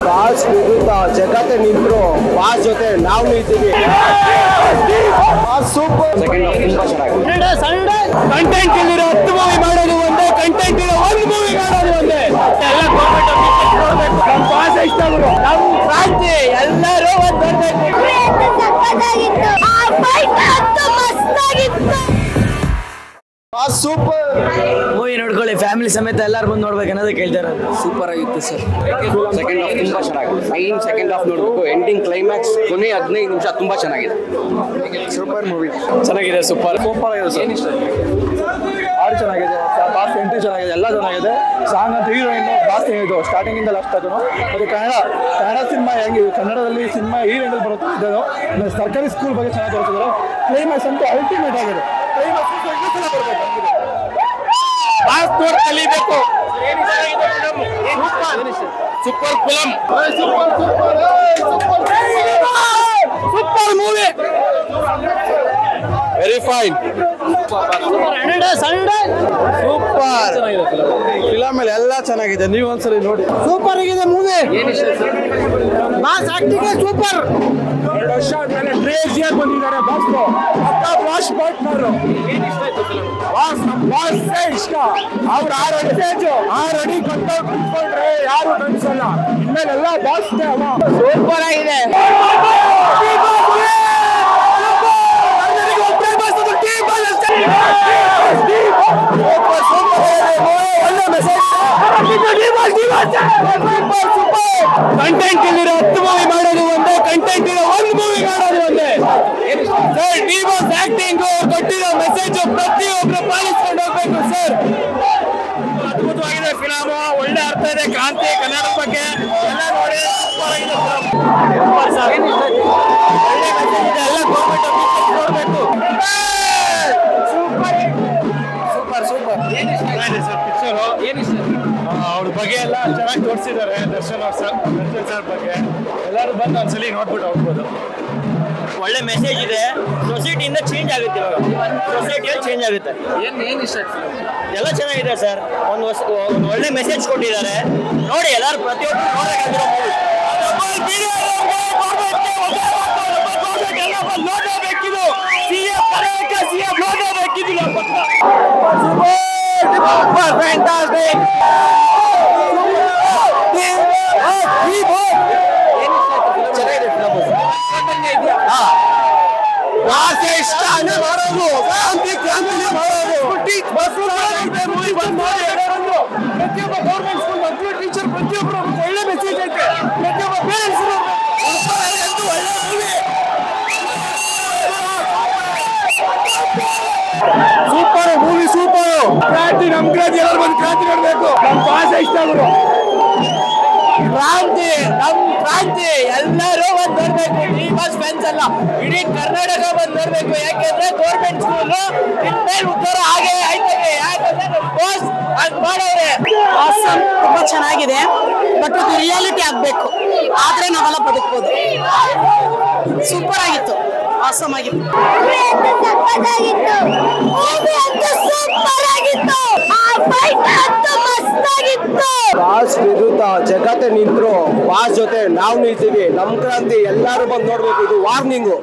boss ವಿರುದ್ಧ ಜಗತ್ತೆ ನಿಂತರು boss ಜೊತೆ ನಾವು ನಿಲ್ತೀವಿ ಸೂಪರ್ ಕಂಟೆಂಟ್ ಇಲ್ಲಿರೋ ಹತ್ತು ಮೂವಿ ಮಾಡೋದು ಒಂದೇ ಕಂಟೆಂಟ್ ಇರೋ ಒಂದು ಮೂವಿ ಮಾಡೋದು ಒಂದೇ ಎಲ್ಲ ಗೌರ್ಮೆಂಟ್ ನಮ್ಮ ಭಾಷೆ ಇಷ್ಟ ಗುರು ನಮ್ಮ ಕ್ರಾಂತಿ ಎಲ್ಲರೂ ಒಂದು ಸಕ್ಕತ್ತಾಗಿತ್ತು ಆ ಫೈಟ್ ಅಂತೂ ಮಸ್ತಾಗಿತ್ತು ಸೂಪರ್ ಮೂವಿ ನೋಡ್ಕೊಳ್ಳಿ ಫ್ಯಾಮಿಲಿ ಸಮೇತ ಎಲ್ಲರೂ ಬಂದು ನೋಡ್ಬೇಕು ಅನ್ನೋದು ಕೇಳ್ತಾ ಇರೋದು ಸೂಪರ್ ಆಗಿತ್ತು ಸರ್ ಸೆಕೆಂಡ್ ಹಾಫ್ ತುಂಬಾ ಚೆನ್ನಾಗಿದೆ ಮೈನ್ ಸೆಕೆಂಡ್ ಹಾಫ್ ನೋಡಬೇಕು ಎಂಡಿಂಗ್ ಕ್ಲೈಮ್ಯಾಕ್ಸ್ ಕೊನೆ ಹದಿನೈದು ನಿಮಿಷ ತುಂಬಾ ಚೆನ್ನಾಗಿದೆ ಸೂಪರ್ ಮೂವಿ ಚೆನ್ನಾಗಿದೆ ಸೂಪರ್ ಸೂಪರ್ ಆಗಿದೆ ಸರ್ ಹಾಡು ಚೆನ್ನಾಗಿದೆ ಬಾಸ್ ಎಂಟ್ರಿ ಚೆನ್ನಾಗಿದೆ ಎಲ್ಲ ಚೆನ್ನಾಗಿದೆ ಸಾಂಗ್ ಅಂತ ಹೀರೋಯಿನ್ ಜಾಸ್ತಿ ಇದು ಸ್ಟಾರ್ಟಿಂಗ್ ಇಂದ ಲಾಸ್ಟ್ ತನಕ ಅದು ಕನ್ನಡ ಕನ್ನಡ ಸಿನಿಮಾ ಹೆಂಗೆ ಕನ್ನಡದಲ್ಲಿ ಸಿನಿಮಾ ಹೀರೋಯಿನ್ ಬರುತ್ತೆ ಇದು ಆಮೇಲೆ ಸರ್ಕಾರಿ ಸ್ಕೂಲ್ ಬಗ್ಗೆ ಚೆನ್ನಾಗಿ ತೋರಿಸಿದ್ದಾರೆ ಕ್ಲೈಮ್ಯಾಕ್ಸ್ ಅಂತೂ ಅಲ್ಟಿಮೇಟ್ ಆಗಿದೆ ಕ್ಲೈಮ್ಯಾಕ್ಸ್ ಬಾಸ್ ನೋಡಿ ಕಲಿಬೇಕು super film super movie very fine super film ಅಲ್ಲಿ ಎಲ್ಲ ಚೆನ್ನಾಗಿದೆ ನೀವು ಒಂದ್ಸರಿ ನೋಡಿ ಸೂಪರ್ ಆಗಿದೆ ಮೂವಿ ಬಾಸ್ ಆಕ್ಟಿಂಗ್ ಸೂಪರ್ ಎರಡು ವರ್ಷ ಆದ್ಮೇಲೆ ಕ್ರೇಜಿಯಾಗಿ ಬಂದಿದ್ದಾರೆ boss boss partner boss boss ಇಷ್ಟ ಅವ್ರ ಆರು ಅಡಿ ಆರು ಅಡಿ ಕಟ್ಟೋ ಕುತ್ಕೊಂಡ್ರೆ ಯಾರು ಕನ್ಸಲ್ಲ ಇನ್ಮೇಲೆಲ್ಲ ಬಾಸ್ ಸೂಪರ್ ಆಗಿದೆ ಕಂಟೆಂಟ್ ಇಲ್ಲಿರೋ ಹತ್ತು ಮೂವಿ ಮಾಡೋದು ಒಂದೇ ಕಂಟೆಂಟ್ ಇರೋ ಒಂದು ಮೂವಿ ಮಾಡೋದು ಒಂದೇ ಸರ್ ಡಿ ಬಾಸ್ ಆಕ್ಟಿಂಗ್ ಕೊಟ್ಟಿರೋ ಮೆಸೇಜ್ ಪ್ರತಿಯೊಬ್ಬರು ಪಾಲಿಸ್ಕೊಂಡು ಹೋಗ್ಬೇಕು ಸರ್ ಅದ್ಭುತವಾಗಿದೆ ಫಿಲಮ್ ಒಳ್ಳೆ ಅರ್ಥ ಇದೆ ಕ್ರಾಂತಿ ಕನ್ನಡದ ಬಗ್ಗೆ ಎಲ್ಲ ನೋಡಿ ಸೂಪರ್ ಆಗಿದೆ ಸೂಪರ್ ಸರ್ ಒಳ್ಳೆ ಮೆಸೇಜ್ ಇದೆ ಎಲ್ಲ ಗೌರ್ಮೆಂಟ್ ನೋಡಬೇಕು ಸೂಪರ್ ಸೂಪರ್ ಏನಿದೆ ಸರ್ ಪಿಕ್ಚರು ಏನಿಷ್ಟ ಅವ್ರ ಬಗ್ಗೆ ಎಲ್ಲ ಚೆನ್ನಾಗಿ ತೋರಿಸಿದ್ದಾರೆ ದರ್ಶನ್ ಅವ್ರ ಸರ್ ದರ್ಶನ್ ಸರ್ ಬಗ್ಗೆ ಎಲ್ಲರೂ ಬಂದು ಒಂದ್ಸಲಿ ನೋಡ್ಬಿಟ್ಟು ಹೋಗ್ಬೋದು ಒಳ್ಳೆ ಮೆಸೇಜ್ ಇದೆ ಸೊಸೈಟಿಯಿಂದ ಚೇಂಜ್ ಆಗುತ್ತೆ ಇವಾಗ ಸೊಸೈಟಿಯಲ್ಲಿ ಚೇಂಜ್ ಆಗುತ್ತೆ ಏನು ಏನು ಇಷ್ಟ ಎಲ್ಲ ಚೆನ್ನಾಗಿದೆ ಸರ್ ಒಂದು ಹೊಸ ಒಂದು ಒಳ್ಳೆ ಮೆಸೇಜ್ ಕೊಟ್ಟಿದ್ದಾರೆ ನೋಡಿ ಎಲ್ಲರೂ ಪ್ರತಿಯೊಬ್ಬರು ನೋಡಬೇಕಾಗಿರೋ ನೋಡಬೇಕಿದು C M Karnataka C M ನೋಡಬೇಕಿದಿಲ್ಲ ಸೂಪರ್ ಫ್ಯಾಂಟಾಸ್ಟಿಕ್ ಚೆನ್ನಾಗಿದೆ ಭಾಷೆ ಇಷ್ಟ ಮಾಡೋದು ಕ್ರಾಂತಿ ಕ್ರಾಂತಿ ಮಾಡೋದು ಪ್ರತಿಯೊಬ್ಬ ಗೌರ್ಮೆಂಟ್ ಸ್ಕೂಲ್ ಮಕ್ಕಳು ಟೀಚರ್ ಪ್ರತಿಯೊಬ್ಬರು ಒಳ್ಳೆ ಮೆಸೇಜ್ ಐತೆ ಪ್ರತಿಯೊಬ್ಬ ಪೇರೆಂಟ್ಸ್ ಒಳ್ಳೆ ಮೂವಿ ಸೂಪರ್ ಮೂವಿ ಸೂಪರ್ ಕ್ರಾಂತಿ ನಮ್ ಕ್ರಾಂತಿ ಎಲ್ಲರೂ ಬಂದು ಕ್ರಾಂತಿ ನೋಡ್ಬೇಕು ನಮ್ ಭಾಷೆ ಇಷ್ಟ ಗುರು ಕ್ರಾಂತಿ ನಮ್ ಕ್ರಾಂತಿ ಎಲ್ಲರೂ ಬಂದು ನೋಡ್ಬೇಕು ಈ ಬಸ್ ಫ್ಯಾನ್ಸ್ ಅಲ್ಲ ಇಡೀ ಕರ್ನಾಟಕ ಬಂದು ನೋಡ್ಬೇಕು ಯಾಕೆಂದ್ರೆ ಗೌರ್ಮೆಂಟ್ ಸ್ಕೂಲ್ ಇನ್ಮೇಲೆ ಉದ್ಧಾರ ಹಾಗೆ ಆಯ್ತದೆ ಯಾಕಂದ್ರೆ ನಮ್ ಬಾಸ್ ಹಂಗ್ ಮಾಡವ್ರೆ ಆಸಮ್ ತುಂಬಾ ಚೆನ್ನಾಗಿದೆ ಬಟ್ ಅದು ರಿಯಾಲಿಟಿ ಆಗ್ಬೇಕು ಆದ್ರೆ ನಾವೆಲ್ಲ ಬದುಕ್ಬೋದು ಸೂಪರ್ ಆಗಿತ್ತು ಆಸಮ್ ಆಗಿತ್ತು ಮೂವಿ ಅಂತೂ ಸಕ್ಕತ್ತಾಗಿತ್ತು ಮೂವಿ ಅಂತೂ ಸೂಪರ್ ಆಗಿತ್ತು ಆ ಫೈಟ್ ಅಂತೂ ಮಸ್ತಾಗಿತ್ತು ಬಾಸ್ ವಿರುದ್ಧ ಜಗತ್ತೆ ನಿಂತರು ಬಾಸ್ ಜೊತೆ ನಾವು ನಿಲ್ತೀವಿ ನಮ್ ಕ್ರಾಂತಿ ಎಲ್ಲರೂ ಬಂದು ನೋಡ್ಬೇಕು ಇದು ವಾರ್ನಿಂಗು